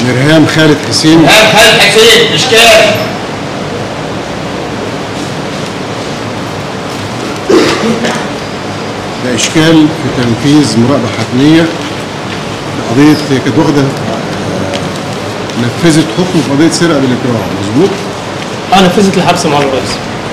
مرهام خالد حسين إيهاب خالد حسين إشكال ده اشكال في تنفيذ مراقبه حتميه قضيه هي كانت واخده آه، نفذت حكم في قضيه سرقه بالاكراه مظبوط؟ اه نفذت الحبس مع الرئيس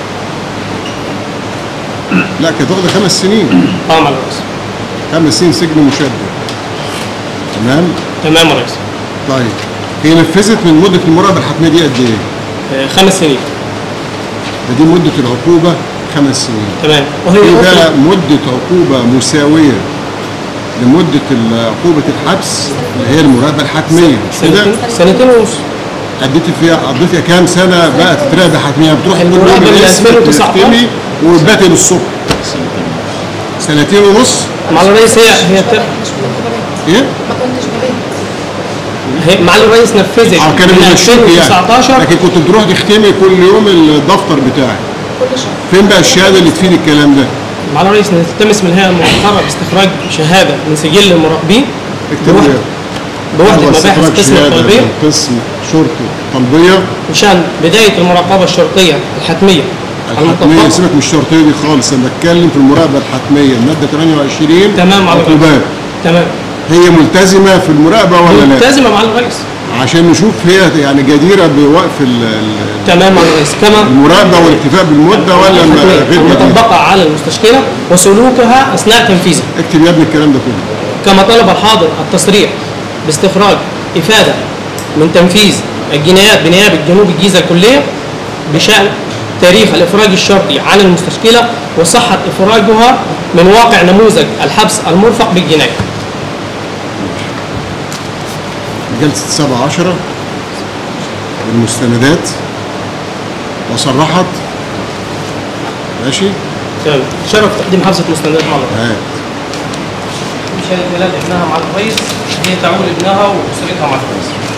لا كانت واخده خمس سنين اه مع الرئيس خمس سنين سجن مشدد تمام؟ تمام يا ريس طيب هي نفذت من مده المراقبه الحتميه دي قد ايه؟ آه، خمس سنين ده دي مده العقوبه خمس سنين تمام وهي في بقى أخرى- مده عقوبه مساويه لمده ال- عقوبه الحبس اللي هي المراقبه الحتميه مش كده؟ سنتين سنتين ونص قضيت فيها قضيت كام سنه بقى تتراقب حتميه بتروح كل يوم المراقبة من القسم 2019 تختمي وباتي للصبح سنتين ونص مع الرئيس هي هي ت- ايه؟ ما كنتش ببيت هي مع الرئيس نفذت اه كانوا من بيمشوك يعني 2019 لكن كنت بتروح تختمي كل يوم الدفتر بتاعك كل شهر فين بقى الشهاده اللي تفيد الكلام ده؟ مع الرئيس نلتمس من الهيئه الموقره باستخراج شهاده من سجل المراقبين اكتب بوحدة لي بوحدة هو مباحث استخراج قسم شهادة الطلبيه من قسم شرطه طلبيه مشان بدايه المراقبه الشرطيه الحتميه الحتميه المطبقه سيبك من الشرطيه دي خالص انا بتكلم في المراقبه الحتميه الماده 28 تمام على الرئيس عقوبات تمام هي ملتزمه في المراقبه ولا لا؟ ملتزمه مع الرئيس عشان نشوف هي يعني جديره بوقف ال- ال- تمام مع الرئيس كما المراقبه والاكتفاء بالمده ولا ما- غير جديره؟ المطبقه على المستشكله وسلوكها اثناء تنفيذها اكتب يا ابني الكلام ده كله كما طلب الحاضر التصريح باستخراج إفادة من تنفيذ الجنايات بنيابة جنوب الجيزة الكلية بشأن تاريخ الإفراج الشرطي عن المستشكلة وصحة إفراجها من واقع نموذج الحبس المرفق بالجناية جلسه 7 10 المستندات وصرحت ماشي تمام. شرف تقديم حبسة مستندات مع الرئيس هات شهادة ميلاد ابنها مع الرئيس هي تعول ابنها وأسرتها مع الرئيس